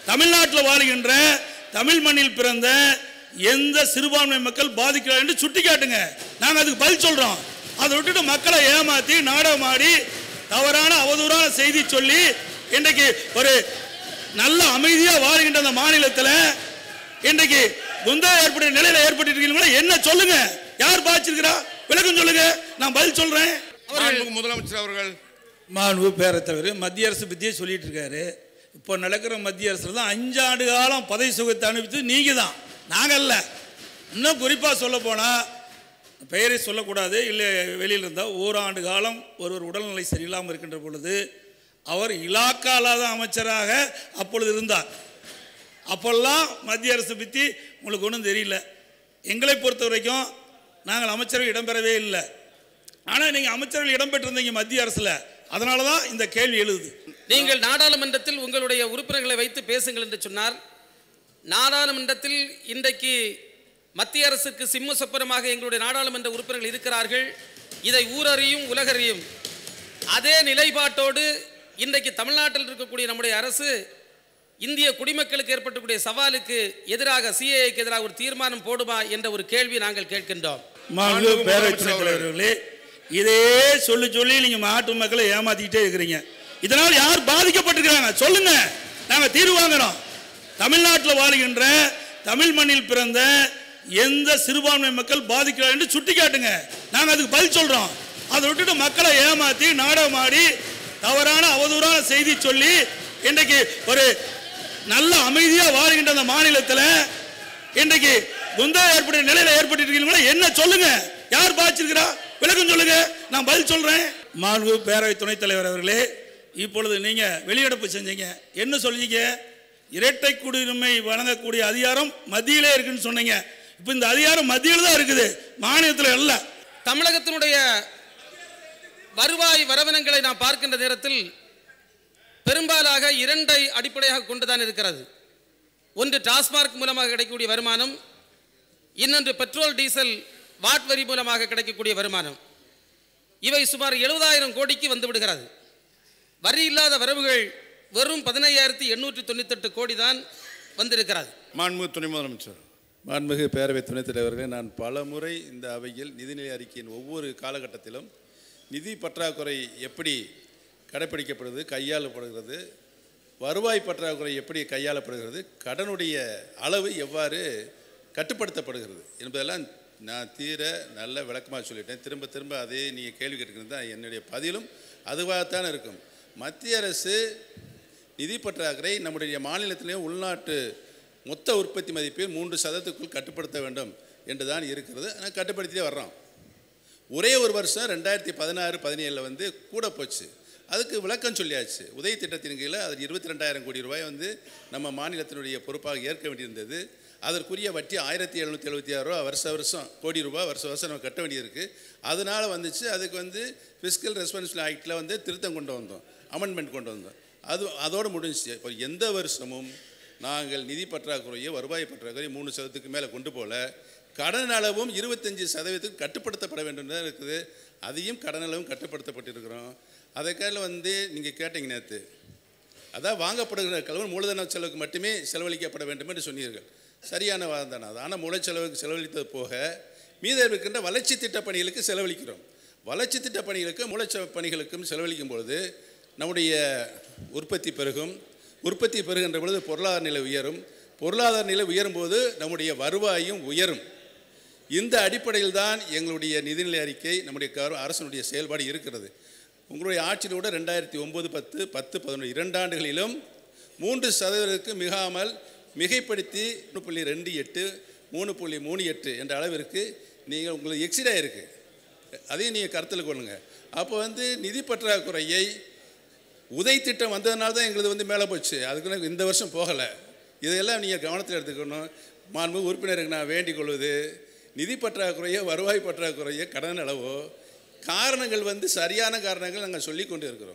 தமிழ்நாட்டில் வாழுகின்ற தமிழ் மண்ணில் பிறந்த எந்த சிறுபான்மை மக்கள் பாதிக்கிறார் என்று சுட்டி காட்டுங்க நாங்கள் அதுக்கு பதில் சொல்றோம் அதை விட்டுட்டு மக்களை ஏமாத்தி நாடகமாடி தவறான அவதூறான செய்தி சொல்லி இன்றைக்கு ஒரு நல்ல அமைதியா வாழ்கின்ற அந்த மாநிலத்தில் இன்றைக்கு குந்தா ஏற்பட்ட நிலையில ஏற்பட்டு இருக்கீங்களா என்ன சொல்லுங்க யார் பாதிச்சிருக்கிறா விளக்கம் சொல்லுங்க நான் பதில் சொல்றேன் மாண்புமிகு முதலமைச்சர் அவர்கள் மாண்பு பேரத்தவர் மத்திய அரசு பற்றியே சொல்லிட்டு இருக்காரு இப்போ நடக்கிற மத்திய அரசு தான் அஞ்சாண்டு காலம் பதவி சுகத்தை அனுப்பித்து நீங்க தான் நாங்கள் அல்ல இன்னும் குறிப்பாக சொல்ல போனால் பெயரை சொல்லக்கூடாது இல்லை வெளியில் இருந்தால் ஓராண்டு காலம் ஒருவர் உடல்நிலை சரியில்லாமல் இருக்கின்ற பொழுது அவர் இலாக்கா அல்லாத அமைச்சராக அப்பொழுது இருந்தார் அப்போல்லாம் மத்திய அரசு பற்றி உங்களுக்கு ஒன்றும் தெரியல எங்களை பொறுத்த வரைக்கும் நாங்கள் அமைச்சரவை இடம்பெறவே இல்லை ஆனால் நீங்கள் அமைச்சர்கள் இடம்பெற்றிருந்தீங்க மத்திய அரசில் அதனால தான் இந்த கேள்வி எழுது நீங்கள் நாடாளுமன்றத்தில் உங்களுடைய உறுப்பினர்களை வைத்து பேசுங்கள் என்று சொன்னார் நாடாளுமன்றத்தில் இன்றைக்கு மத்திய அரசுக்கு சிம்ம சொப்பனமாக எங்களுடைய நாடாளுமன்ற உறுப்பினர்கள் இருக்கிறார்கள் இதை ஊரறியும் உலகறியும் அதே நிலைப்பாட்டோடு இன்றைக்கு தமிழ்நாட்டில் இருக்கக்கூடிய நம்முடைய அரசு இந்திய குடிமக்களுக்கு ஏற்பட்டக்கூடிய சவாலுக்கு எதிராக சிஏஏக்கு எதிராக ஒரு தீர்மானம் போடுமா என்ற ஒரு கேள்வி நாங்கள் கேட்கின்றோம் மாண்பு பேரவைத் துணைத் தலைவர்களே இதே சொல்லி சொல்லி நீங்கள் நாட்டு மக்களை ஏமாத்திக்கிட்டே இருக்கிறீங்க இதனால் யார் பாதிக்கப்பட்டிருக்கிறாங்க சொல்லுங்க நாங்கள் தீர்வு வாங்குறோம் தமிழ்நாட்டில் வாழ்கின்ற தமிழ் மண்ணில் பிறந்த எந்த சிறுபான்மை மக்கள் பாதிக்கிறார் என்று சுட்டி காட்டுங்க நாங்கள் அதுக்கு பதில் சொல்றோம் அதை விட்டுட்டு மக்களை ஏமாத்தி நாடகமாடி தவறான அவதூறான செய்தி சொல்லி இன்றைக்கு ஒரு நல்ல அமைதியா வாழ்கின்ற அந்த மாநிலத்தில் இன்றைக்கு குந்தா ஏற்பட்ட நிலையில ஏற்பட்டு இருக்கீங்களா என்ன சொல்லுங்க யார் பாதிச்சிருக்கிறா விளக்கம் சொல்லுங்க நான் பதில் சொல்றேன் மாண்பு பேரவை துணைத் தலைவர் அவர்களே இப்பொழுது நீங்க வெளியெடுப்பு செஞ்சீங்க என்ன சொல்றீங்க இரட்டை குடியுரிமை வழங்கக்கூடிய அதிகாரம் மத்தியிலே இருக்குன்னு சொன்னீங்க இப்போ இந்த அதிகாரம் மத்தியில் தான் இருக்குது மாநிலத்தில் அல்ல தமிழகத்தினுடைய வருவாய் வரவினங்களை நாம் பார்க்கின்ற நேரத்தில் பெரும்பாலாக இரண்டை அடிப்படையாக கொண்டுதான் இருக்கிறது ஒன்று டாஸ்மார்க் மூலமாக கிடைக்கக்கூடிய வருமானம் இன்னொன்று பெட்ரோல் டீசல் வாட் வரி மூலமாக கிடைக்கக்கூடிய வருமானம் இவை சுமார் எழுபதாயிரம் கோடிக்கு வந்து விடுகிறது வரி இல்லாத வரவுகள் வெறும் பதினையாயிரத்தி எண்ணூற்றி தொண்ணூத்தெட்டு கோடி தான் வந்திருக்கிறது மாண்புமிகு துணை முதலமைச்சர் மாண்புமிகு பேரவை துணைத் தலைவர்களே நான் பல முறை இந்த அவையில் நிதிநிலை அறிக்கையின் ஒவ்வொரு காலகட்டத்திலும் நிதி பற்றாக்குறை எப்படி கடைப்பிடிக்கப்படுகிறது கையாளப்படுகிறது வருவாய் பற்றாக்குறை எப்படி கையாளப்படுகிறது கடனுடைய அளவு எவ்வாறு கட்டுப்படுத்தப்படுகிறது என்பதெல்லாம் நான் தீர நல்ல விளக்கமாக சொல்லிட்டேன் திரும்ப திரும்ப அதே நீங்கள் கேள்வி கேட்டுக்கிறது தான் என்னுடைய பதிலும் அதுவாகத்தான் இருக்கும் மத்திய அரசு நிதி பற்றாக்குறை நம்முடைய மாநிலத்திலேயும் உள்நாட்டு மொத்த உற்பத்தி மதிப்பை மூன்று சதத்துக்குள் கட்டுப்படுத்த வேண்டும் என்று தான் இருக்கிறது ஆனால் கட்டுப்படுத்தியே வர்றோம் ஒரே ஒரு வருஷம் ரெண்டாயிரத்தி பதினாறு பதினேழில் வந்து கூட போச்சு அதுக்கு விளக்கம் சொல்லியாச்சு உதவி திட்டத்தின் கீழே அது இருபத்தி ரெண்டாயிரம் கோடி ரூபாய் வந்து நம்ம மாநிலத்தினுடைய பொறுப்பாக ஏற்க வேண்டியிருந்தது அதற்குரிய வட்டி ஆயிரத்தி எழுநூற்றி எழுபத்தி ஆறு ரூபா வருஷ வருஷம் கோடி ரூபாய் வருஷ வருஷம் நம்ம கட்ட வேண்டியிருக்கு அதனால் வந்துச்சு அதுக்கு வந்து ஃபிஸ்கல் ரெஸ்பான்சிபிள் ஆக்டில் வந்து திருத்தம் கொண்டு வந்தோம் அமெண்ட்மெண்ட் கொண்டு வந்தோம் அது அதோடு முடிஞ்சிச்சு இப்போ எந்த வருஷமும் நாங்கள் நிதி பற்றாக்குறையோ வருவாய் பற்றாக்குறையோ மூணு சதவீதத்துக்கு மேலே கொண்டு போகல கடன் அளவும் இருபத்தஞ்சி சதவீதத்துக்கு கட்டுப்படுத்தப்பட வேண்டும் தான் இருக்குது அதையும் கடன் அளவும் கட்டுப்படுத்தப்பட்டிருக்கிறோம் அதற்காக வந்து நீங்கள் கேட்டீங்க நேற்று அதான் வாங்கப்படுகிற கலவன் மூலதன செலவுக்கு மட்டுமே செலவழிக்கப்பட வேண்டும் என்று சொன்னீர்கள் சரியான வாதம் தானே அது ஆனால் மூலச்செலவுக்கு செலவழித்தது போக மீதம் இருக்கின்ற வளர்ச்சி திட்ட பணிகளுக்கு செலவழிக்கிறோம் வளர்ச்சி திட்ட பணிகளுக்கும் மூலச்ச பணிகளுக்கும் செலவழிக்கும் பொழுது நம்முடைய உற்பத்தி பெருகும் உற்பத்தி பெருகின்ற பொழுது பொருளாதார நிலை உயரும் பொருளாதார நிலை உயரும் போது நம்முடைய வருவாயும் உயரும் இந்த அடிப்படையில் தான் எங்களுடைய நிதிநிலை அறிக்கை நம்முடைய கவர் அரசனுடைய செயல்பாடு இருக்கிறது உங்களுடைய ஆட்சியில் கூட ரெண்டாயிரத்தி ஒம்பது பத்து பத்து பதினொன்று இரண்டாண்டுகளிலும் மூன்று சதவீதத்துக்கு மிகாமல் மிகைப்படுத்தி மூணு புள்ளி ரெண்டு எட்டு மூணு புள்ளி மூணு எட்டு என்ற அளவிற்கு நீங்கள் உங்களுக்கு எக்ஸிட் ஆகிருக்கு அதையும் நீங்கள் கருத்தில் கொள்ளுங்க அப்போ வந்து நிதி பற்றாக்குறையை உதய் திட்டம் வந்ததுனால தான் எங்களுது வந்து மேலே போச்சு அதுக்கு இந்த வருஷம் போகலை இதையெல்லாம் நீங்கள் கவனத்தில் எடுத்துக்கணும் மாண்பு உறுப்பினருக்கு நான் வேண்டிக் கொள்வது நிதி பற்றாக்குறையோ வருவாய் பற்றாக்குறையோ கடன் அளவோ காரணங்கள் வந்து சரியான காரணங்கள் நாங்கள் சொல்லி கொண்டு இருக்கிறோம்